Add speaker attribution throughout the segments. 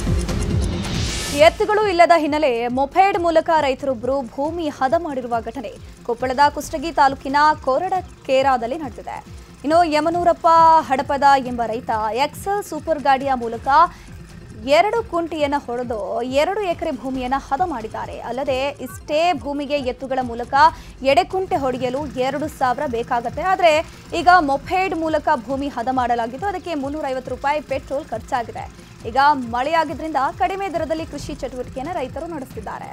Speaker 1: ಎತ್ತುಗಳು ಇಲ್ಲದ ಹಿನ್ನೆಲೆ ಮೊಪೆಡ್ ಮೂಲಕ ರೈತರೊಬ್ಬರು ಭೂಮಿ ಹದ ಮಾಡಿರುವ ಘಟನೆ ಕೊಪ್ಪಳದ ಕುಷ್ಟಗಿ ತಾಲೂಕಿನ ಕೊರಡಕೇರಾದಲ್ಲಿ ನಡೆದಿದೆ ಇನ್ನು ಯಮನೂರಪ್ಪ ಹಡಪದ ಎಂಬ ರೈತ ಎಕ್ಸೆಲ್ ಸೂಪರ್ ಗಾಡಿಯ ಮೂಲಕ ಎರಡು ಕುಂಟಿಯನ್ನು ಹೊಡೆದು ಎರಡು ಎಕರೆ ಭೂಮಿಯನ್ನು ಹದ ಮಾಡಿದ್ದಾರೆ ಅಲ್ಲದೆ ಇಷ್ಟೇ ಭೂಮಿಗೆ ಎತ್ತುಗಳ ಮೂಲಕ ಎಡೆಕುಂಟೆ ಹೊಡೆಯಲು ಎರಡು ಸಾವಿರ ಬೇಕಾಗತ್ತೆ ಆದರೆ ಈಗ ಮೊಪೆಡ್ ಮೂಲಕ ಭೂಮಿ ಹದ ಮಾಡಲಾಗಿದ್ದು ಅದಕ್ಕೆ ಮುನ್ನೂರೈವತ್ತು ರೂಪಾಯಿ ಪೆಟ್ರೋಲ್ ಖರ್ಚಾಗಿದೆ ಈಗ ಮಳೆಯಾಗಿದ್ರಿಂದ ಕಡಿಮೆ ದರದಲ್ಲಿ ಕೃಷಿ ಚಟುವಟಿಕೆಯನ್ನು ರೈತರು ನಡೆಸುತ್ತಿದ್ದಾರೆ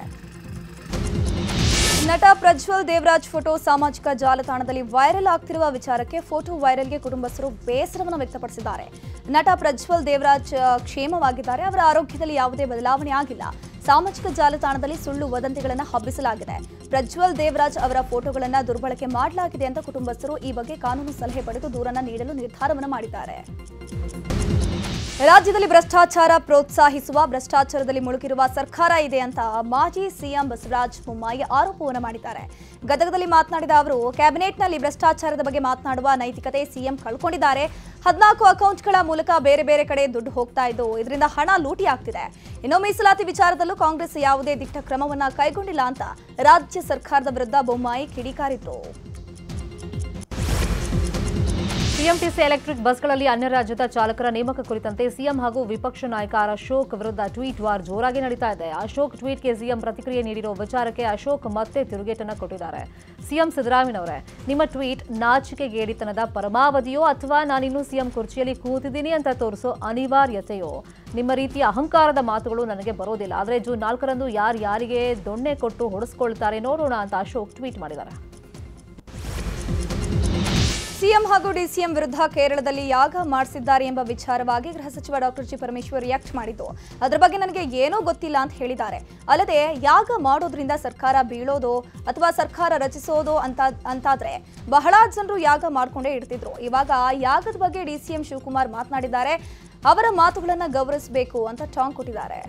Speaker 1: ನಟ ಪ್ರಜ್ವಲ್ ದೇವರಾಜ್ ಫೋಟೋ ಸಾಮಾಜಿಕ ಜಾಲತಾಣದಲ್ಲಿ ವೈರಲ್ ಆಗ್ತಿರುವ ವಿಚಾರಕ್ಕೆ ಫೋಟೋ ವೈರಲ್ಗೆ ಕುಟುಂಬಸ್ಥರು ಬೇಸರವನ್ನು ವ್ಯಕ್ತಪಡಿಸಿದ್ದಾರೆ ನಟ ಪ್ರಜ್ವಲ್ ದೇವರಾಜ್ ಆ, ಕ್ಷೇಮವಾಗಿದ್ದಾರೆ ಅವರ ಆರೋಗ್ಯದಲ್ಲಿ ಯಾವುದೇ ಬದಲಾವಣೆ ಆಗಿಲ್ಲ ಸಾಮಾಜಿಕ ಜಾಲತಾಣದಲ್ಲಿ ಸುಳ್ಳು ವದಂತಿಗಳನ್ನು ಹಬ್ಬಿಸಲಾಗಿದೆ ಪ್ರಜ್ವಲ್ ದೇವರಾಜ್ ಅವರ ಫೋಟೋಗಳನ್ನು ದುರ್ಬಳಕೆ ಮಾಡಲಾಗಿದೆ ಅಂತ ಕುಟುಂಬಸ್ಥರು ಈ ಬಗ್ಗೆ ಕಾನೂನು ಸಲಹೆ ಪಡೆದು ದೂರನ್ನ ನೀಡಲು ನಿರ್ಧಾರವನ್ನು ಮಾಡಿದ್ದಾರೆ ರಾಜ್ಯದಲ್ಲಿ ಭ್ರಷ್ಟಾಚಾರ ಪ್ರೋತ್ಸಾಹಿಸುವ ಭ್ರಷ್ಟಾಚಾರದಲ್ಲಿ ಮುಳುಗಿರುವ ಸರ್ಕಾರ ಇದೆ ಅಂತ ಮಾಜಿ ಸಿಎಂ ಬಸವರಾಜ ಬೊಮ್ಮಾಯಿ ಆರೋಪವನ್ನು ಮಾಡಿದ್ದಾರೆ ಗದಗದಲ್ಲಿ ಮಾತನಾಡಿದ ಅವರು ಕ್ಯಾಬಿನೆಟ್ನಲ್ಲಿ ಭ್ರಷ್ಟಾಚಾರದ ಬಗ್ಗೆ ಮಾತನಾಡುವ ನೈತಿಕತೆ ಸಿಎಂ ಕಳ್ಕೊಂಡಿದ್ದಾರೆ ಹದಿನಾಲ್ಕು ಅಕೌಂಟ್ಗಳ ಮೂಲಕ ಬೇರೆ ಬೇರೆ ಕಡೆ ದುಡ್ಡು ಹೋಗ್ತಾ ಇದ್ದು ಇದರಿಂದ ಹಣ ಲೂಟಿ ಆಗ್ತಿದೆ ಇನ್ನು ಮೀಸಲಾತಿ ವಿಚಾರದಲ್ಲೂ ಕಾಂಗ್ರೆಸ್ ಯಾವುದೇ ದಿಟ್ಟ ಕ್ರಮವನ್ನ ಕೈಗೊಂಡಿಲ್ಲ ಅಂತ ರಾಜ್ಯ ಸರ್ಕಾರದ ವಿರುದ್ಧ ಬೊಮ್ಮಾಯಿ ಕಿಡಿಕಾರಿದ್ರು
Speaker 2: ಬಿಎಂಟಿಸಿ ಎಲೆಕ್ಟ್ರಿಕ್ ಬಸ್ಗಳಲ್ಲಿ ಅನ್ಯ ರಾಜ್ಯದ ಚಾಲಕರ ನೇಮಕ ಕುರಿತಂತೆ ಸಿಎಂ ಹಾಗೂ ವಿಪಕ್ಷ ನಾಯಕ ಆರ್ ಅಶೋಕ್ ವಿರುದ್ಧ ಟ್ವೀಟ್ ವಾರ್ ಜೋರಾಗಿ ನಡೀತಾ ಇದೆ ಅಶೋಕ್ ಟ್ವೀಟ್ಗೆ ಸಿಎಂ ಪ್ರತಿಕ್ರಿಯೆ ನೀಡಿರೋ ವಿಚಾರಕ್ಕೆ ಅಶೋಕ್ ಮತ್ತೆ ತಿರುಗೇಟನ್ನ ಕೊಟ್ಟಿದ್ದಾರೆ ಸಿಎಂ ಸಿದ್ದರಾಮಯ್ಯನವರೇ ನಿಮ್ಮ ಟ್ವೀಟ್ ನಾಚಿಕೆಗೇಡಿತನದ ಪರಮಾವಧಿಯೋ ಅಥವಾ ನಾನಿನ್ನೂ ಸಿಎಂ ಕುರ್ಚಿಯಲ್ಲಿ ಕೂತಿದ್ದೀನಿ ಅಂತ ತೋರಿಸೋ ಅನಿವಾರ್ಯತೆಯೋ ನಿಮ್ಮ ರೀತಿಯ ಅಹಂಕಾರದ ಮಾತುಗಳು ನನಗೆ ಬರೋದಿಲ್ಲ ಆದರೆ ಜೂನ್ ನಾಲ್ಕರಂದು ಯಾರು ಯಾರಿಗೆ ದೊಣ್ಣೆ ಕೊಟ್ಟು ಹೊಡೆಸ್ಕೊಳ್ತಾರೆ ನೋಡೋಣ ಅಂತ ಅಶೋಕ್ ಟ್ವೀಟ್ ಮಾಡಿದ್ದಾರೆ
Speaker 1: ಸಿಎಂ ಹಾಗೂ ಡಿಸಿಎಂ ವಿರುದ್ಧ ಕೇರಳದಲ್ಲಿ ಯಾಗ ಮಾಡಿಸಿದ್ದಾರೆ ಎಂಬ ವಿಚಾರವಾಗಿ ಗೃಹ ಸಚಿವ ಡಾಕ್ಟರ್ ಜಿ ಪರಮೇಶ್ವರ್ ರಿಯಾಕ್ಟ್ ಮಾಡಿದ್ದು ಅದರ ಬಗ್ಗೆ ನನಗೆ ಏನೂ ಗೊತ್ತಿಲ್ಲ ಅಂತ ಹೇಳಿದ್ದಾರೆ ಅಲ್ಲದೆ ಯಾಗ ಮಾಡೋದ್ರಿಂದ ಸರ್ಕಾರ ಬೀಳೋದು ಅಥವಾ ಸರ್ಕಾರ ರಚಿಸೋದು ಅಂತ ಅಂತಾದ್ರೆ ಬಹಳ ಜನರು ಯಾಗ ಮಾಡ್ಕೊಂಡೇ ಇಡ್ತಿದ್ರು ಇವಾಗ ಯಾಗದ ಬಗ್ಗೆ ಡಿಸಿಎಂ ಶಿವಕುಮಾರ್ ಮಾತನಾಡಿದ್ದಾರೆ ಅವರ ಮಾತುಗಳನ್ನ ಗೌರವಿಸಬೇಕು ಅಂತ ಟಾಂಗ್ ಕೊಟ್ಟಿದ್ದಾರೆ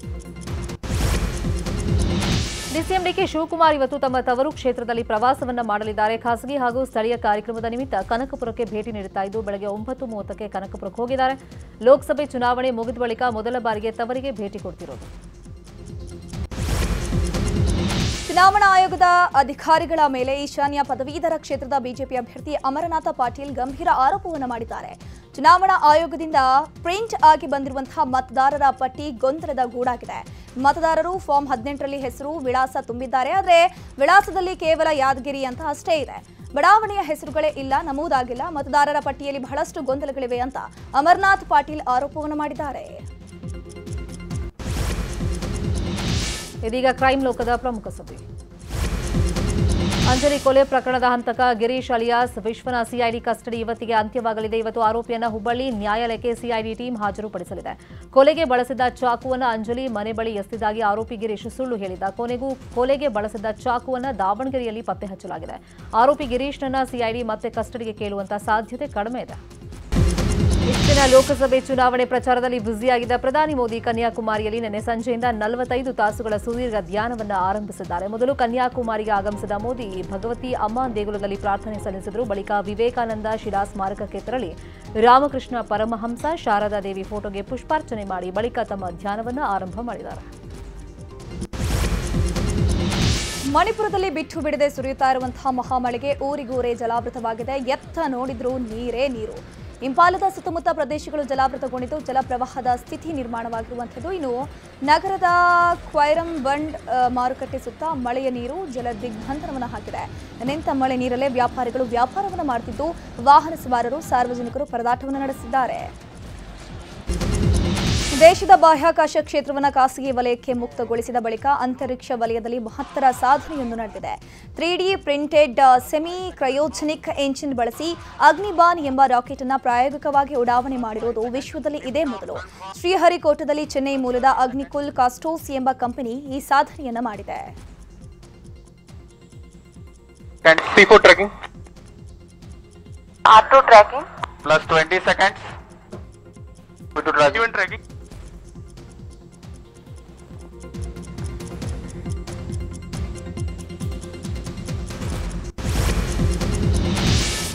Speaker 2: ಡಿಸಿಎಂ ಡಿಕೆ ಶಿವಕುಮಾರ್ ಇವತ್ತು ತಮ್ಮ ತವರು ಕ್ಷೇತ್ರದಲ್ಲಿ ಪ್ರವಾಸವನ್ನ ಮಾಡಲಿದ್ದಾರೆ ಖಾಸಗಿ ಹಾಗೂ ಸ್ಥಳೀಯ ಕಾರ್ಯಕ್ರಮದ ನಿಮಿತ್ತ ಕನಕಪುರಕ್ಕೆ ಭೇಟಿ ನೀಡುತ್ತಾ ಇದ್ದು ಬೆಳಗ್ಗೆ ಒಂಬತ್ತು ಮೂವತ್ತಕ್ಕೆ ಕನಕಪುರಕ್ಕೆ ಹೋಗಿದ್ದಾರೆ ಲೋಕಸಭೆ ಚುನಾವಣೆ ಮುಗಿದ ಬಳಿಕ ಮೊದಲ ಬಾರಿಗೆ ತವರಿಗೆ ಭೇಟಿ ಕೊಡ್ತಿರೋದು
Speaker 1: ಚುನಾವಣಾ ಆಯೋಗದ ಅಧಿಕಾರಿಗಳ ಮೇಲೆ ಈಶಾನ್ಯ ಪದವೀಧರ ಕ್ಷೇತ್ರದ ಬಿಜೆಪಿ ಅಭ್ಯರ್ಥಿ ಅಮರನಾಥ ಪಾಟೀಲ್ ಗಂಭೀರ ಆರೋಪವನ್ನು ಮಾಡಿದ್ದಾರೆ ಚುನಾವಣಾ ಆಯೋಗದಿಂದ ಪ್ರಿಂಟ್ ಆಗಿ ಬಂದಿರುವಂತಹ ಮತದಾರರ ಪಟ್ಟಿ ಗೊಂದಲದ ಗೂಡಾಗಿದೆ ಮತದಾರರು ಫಾರ್ಮ್ ಹದಿನೆಂಟರಲ್ಲಿ ಹೆಸರು ವಿಳಾಸ ತುಂಬಿದ್ದಾರೆ ಆದರೆ ವಿಳಾಸದಲ್ಲಿ ಕೇವಲ ಯಾದಗಿರಿ ಅಂತ ಅಷ್ಟೇ ಇದೆ ಬಡಾವಣೆಯ ಹೆಸರುಗಳೇ ಇಲ್ಲ ನಮೂದಾಗಿಲ್ಲ ಮತದಾರರ ಪಟ್ಟಿಯಲ್ಲಿ ಬಹಳಷ್ಟು ಗೊಂದಲಗಳಿವೆ ಅಂತ ಅಮರನಾಥ್ ಪಾಟೀಲ್ ಆರೋಪವನ್ನು ಮಾಡಿದ್ದಾರೆ
Speaker 2: ಇದೀಗ ಕ್ರೈಮ್ ಲೋಕದ ಪ್ರಮುಖ ಸುದ್ದಿ ಅಂಜಲಿ ಕೊಲೆ ಪ್ರಕರಣದ ಹಂತಕ ಗಿರೀಶ್ ಅಲಿಯಾಸ್ ವಿಶ್ವನ ಸಿಐಡಿ ಕಸ್ಟಡಿ ಇವತ್ತಿಗೆ ಅಂತ್ಯವಾಗಲಿದೆ ಇವತ್ತು ಆರೋಪಿಯನ್ನ ಹುಬ್ಬಳ್ಳಿ ನ್ಯಾಯಾಲಯಕ್ಕೆ ಸಿಐಡಿ ಟೀಮ್ ಹಾಜರುಪಡಿಸಲಿದೆ ಕೊಲೆಗೆ ಬಳಸಿದ್ದ ಚಾಕುವನ್ನ ಅಂಜಲಿ ಮನೆ ಬಳಿ ಎಸೆದಿದ್ದಾಗಿ ಆರೋಪಿ ಗಿರೀಶ್ ಸುಳ್ಳು ಹೇಳಿದ್ದ ಕೊನೆಗೂ ಕೊಲೆಗೆ ಬಳಸಿದ್ದ ಚಾಕುವನ್ನ ದಾವಣಗೆರೆಯಲ್ಲಿ ಪತ್ತೆ ಹಚ್ಚಲಾಗಿದೆ ಆರೋಪಿ ಗಿರೀಶ್ನನ್ನ ಸಿಐಡಿ ಮತ್ತೆ ಕಸ್ಟಡಿಗೆ ಕೇಳುವಂತ ಸಾಧ್ಯತೆ ಕಡಿಮೆ ಇದೆ ಇಷ್ಟಿನ ಲೋಕಸಭೆ ಚುನಾವಣೆ ಪ್ರಚಾರದಲ್ಲಿ ಬ್ಯುಸಿಯಾಗಿದ್ದ ಪ್ರಧಾನಿ ಮೋದಿ ಕನ್ಯಾಕುಮಾರಿಯಲ್ಲಿ ನಿನ್ನೆ ಸಂಜೆಯಿಂದ ನಲವತ್ತೈದು ತಾಸುಗಳ ಸುದೀರ್ಘ ಧ್ಯಾನವನ್ನ ಆರಂಭಿಸಿದ್ದಾರೆ ಮೊದಲು ಕನ್ಯಾಕುಮಾರಿಗೆ ಆಗಮಿಸಿದ ಮೋದಿ ಭಗವತಿ ಅಮ್ಮ ದೇಗುಲದಲ್ಲಿ ಪ್ರಾರ್ಥನೆ ಸಲ್ಲಿಸಿದರು ಬಳಿಕ ವಿವೇಕಾನಂದ ಶಿಲಾ ಸ್ಮಾರಕಕ್ಕೆ ತೆರಳಿ ರಾಮಕೃಷ್ಣ ಪರಮಹಂಸ ಶಾರದಾ ದೇವಿ ಫೋಟೋಗೆ ಪುಷ್ಪಾರ್ಚನೆ ಮಾಡಿ ಬಳಿಕ ತಮ್ಮ ಧ್ಯಾನವನ್ನ ಆರಂಭ ಮಾಡಿದ್ದಾರೆ
Speaker 1: ಮಣಿಪುರದಲ್ಲಿ ಬಿಟ್ಟು ಬಿಡದೆ ಸುರಿಯುತ್ತಾ ಇರುವಂತಹ ಮಹಾಮಳೆಗೆ ಊರಿಗೂರೇ ಜಲಾವೃತವಾಗಿದೆ ಎತ್ತ ನೋಡಿದ್ರೂ ನೀರೇ ನೀರು ಇಂಪಾಲದ ಸುತ್ತಮುತ್ತ ಪ್ರದೇಶಗಳು ಜಲಾವೃತಗೊಂಡಿದ್ದು ಜಲಪ್ರವಾಹದ ಸ್ಥಿತಿ ನಿರ್ಮಾಣವಾಗಿರುವಂಥದ್ದು ಇನ್ನು ನಗರದ ಕ್ವೈರಂ ಬಂಡ್ ಆ, ಮಾರುಕಟ್ಟೆ ಸುತ್ತ ಮಳೆಯ ನೀರು ಜಲ ದಿಗ್ಬಂಧನವನ್ನು ಹಾಕಿದೆ ನಿಂತ ಮಳೆ ನೀರಲ್ಲೇ ವ್ಯಾಪಾರಿಗಳು ವ್ಯಾಪಾರವನ್ನು ಮಾಡುತ್ತಿದ್ದು ವಾಹನ ಸವಾರರು ಸಾರ್ವಜನಿಕರು ಪರದಾಟವನ್ನು ನಡೆಸಿದ್ದಾರೆ ದೇಶದ ಬಾಹ್ಯಾಕಾಶ ಕ್ಷೇತ್ರವನ್ನು ಖಾಸಗಿ ವಲಯಕ್ಕೆ ಮುಕ್ತಗೊಳಿಸಿದ ಬಳಿಕ ಅಂತರಿಕ್ಷ ವಲಯದಲ್ಲಿ ಮಹತ್ತರ ಸಾಧನೆಯೊಂದು ನಡೆದಿದೆ three D printed semi cryogenic engine ಬಳಸಿ ಅಗ್ನಿಬಾನ್ ಎಂಬ ರಾಕೆಟ್ ಅನ್ನು ಪ್ರಾಯೋಗಿಕವಾಗಿ ಉಡಾವಣೆ ಮಾಡಿರುವುದು ವಿಶ್ವದಲ್ಲಿ ಇದೇ ಮೊದಲು ಶ್ರೀಹರಿಕೋಟದಲ್ಲಿ ಚೆನ್ನೈ ಮೂಲದ ಅಗ್ನಿಕುಲ್ ಕಾಸ್ಟೋಸ್ ಎಂಬ ಕಂಪನಿ ಈ ಸಾಧನೆಯನ್ನ ಮಾಡಿದೆ
Speaker 3: And P4 tracking
Speaker 4: R2 tracking.
Speaker 3: plus 20 seconds. P2 tracking. Even tracking.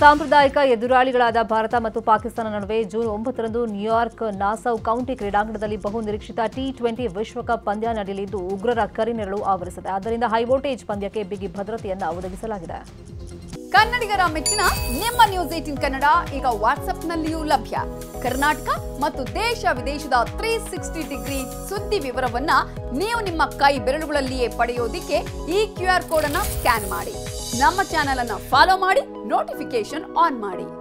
Speaker 2: ಸಾಂಪ್ರದಾಯಿಕ ಎದುರಾಳಿಗಳಾದ ಭಾರತ ಮತ್ತು ಪಾಕಿಸ್ತಾನ ನಡುವೆ ಜೂನ್ ಒಂಬತ್ತರಂದು ನ್ಯೂಯಾರ್ಕ್ ನಾಸೌ ಕೌಂಟಿ ಕ್ರೀಡಾಂಗಣದಲ್ಲಿ ಬಹು ನಿರೀಕ್ಷಿತ ಟಿ ಟ್ವೆಂಟಿ ವಿಶ್ವಕಪ್ ಪಂದ್ಯ ನಡೆಯಲಿದ್ದು ಉಗ್ರರ ಕರಿನೆರಳು ಆವರಿಸಿದೆ ಆದ್ದರಿಂದ ಹೈವೋಲ್ಟೇಜ್ ಪಂದ್ಯಕ್ಕೆ ಬಿಗಿ ಭದ್ರತೆಯನ್ನು ಒದಗಿಸಲಾಗಿದೆ
Speaker 4: ಕನ್ನಡಿಗರ ಮೆಚ್ಚಿನ ನಿಮ್ಮ ನ್ಯೂಸ್ ಏಟಿನ್ ಕನ್ನಡ ಈಗ ವಾಟ್ಸ್ಆಪ್ನಲ್ಲಿಯೂ ಲಭ್ಯ ಕರ್ನಾಟಕ ಮತ್ತು ದೇಶ ವಿದೇಶದ ತ್ರೀ ಸಿಕ್ಸ್ಟಿ ಡಿಗ್ರಿ ಸುದ್ದಿ ವಿವರವನ್ನ ನೀವು ನಿಮ್ಮ ಕೈ ಬೆರಳುಗಳಲ್ಲಿಯೇ ಪಡೆಯೋದಿಕ್ಕೆ ಈ ಕ್ಯೂ ಆರ್ ಕೋಡ್ ಅನ್ನ ಸ್ಕ್ಯಾನ್ ಮಾಡಿ ನಮ್ಮ ಚಾನೆಲ್ ಅನ್ನ ಫಾಲೋ ಮಾಡಿ ನೋಟಿಫಿಕೇಶನ್ ಆನ್ ಮಾಡಿ